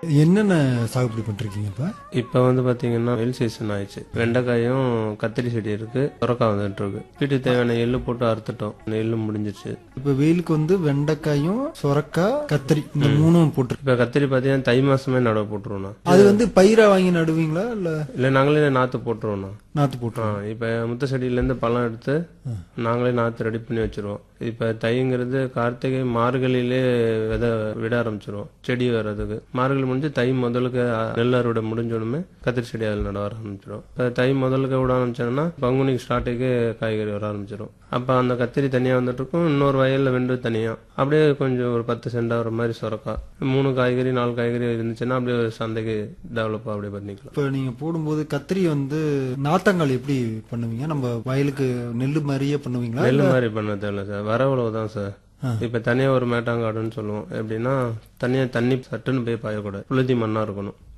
என்னென்ன சாகுபடி பண்ணிருக்கீங்க இப்ப இப்போ வந்து பாத்தீங்கன்னா வெயில் சீசன் ஆயிடுச்சு வெண்டைக்காயும் கத்திரி செடி இருக்கு சுரக்காய் வந்துட்டு இருக்கு வீட்டுக்கு தேவையான எள்ளு போட்டு அறுத்துட்டோம் இந்த எள்ளு முடிஞ்சிருச்சு இப்ப வெயிலுக்கு வந்து வெண்டைக்காயும் சொரக்காய் கத்திரி இந்த மூணும் போட்டிருக்கு இப்போ கத்திரி பாத்தீங்கன்னா தை மாசமே நடவு போட்டுருவோம்ண்ணா அது வந்து பயிரா வாங்கி நடுவீங்களா இல்ல இல்லை நாங்களே நாத்து போட்டுருவோம்ண்ணா நாத்து ஆ போட்டுருவோம் இப்போ முத்த செடியிலேருந்து பழம் எடுத்து நாங்களே நாற்று ரெடி பண்ணி வச்சிருவோம் இப்போ தைங்கிறது கார்த்திகை மார்கழியிலே விதை விட ஆரம்பிச்சிருவோம் செடி வர்றதுக்கு மார்கழி முடிஞ்சு தை முதலுக்கு அ, நெல் அறுவடை முடிஞ்சோடனே கத்திரி செடி அதில் நட ஆரம்பிச்சிடும் இப்போ தை முதலுக்கு விட ஆரம்பிச்சோன்னா பங்குனி ஸ்டார்ட்டுக்கு காய்கறி வர ஆரம்பிச்சிடும் அப்போ அந்த கத்திரி தனியாக வந்துட்டு இருக்கும் இன்னொரு வயலில் வெண்டு தனியாக அப்படியே கொஞ்சம் ஒரு பத்து சென்ட் வர மாதிரி சுரக்கா மூணு காய்கறி நாலு காய்கறி இருந்துச்சுன்னா அப்படியே ஒரு சந்தைக்கு டெவலப் அப்படியே பண்ணிக்கலாம் இப்ப நீங்க போடும்போது கத்திரி வந்து நாத்தங்கால் எப்படி பண்ணுவீங்க நம்ம வயலுக்கு நெல்லு மாதிரியே பண்ணுவீங்களா நெல் மாதிரி பண்ண தேவையில்ல சார் வரவுளவு தான் சார் இப்ப தனியா ஒரு மேட்டாங்காடுன்னு சொல்லுவோம் எப்படின்னா தனியா தண்ணி சட்டுன்னு போய் பாயக்கூடாது புழுதி மண்ணா இருக்கணும்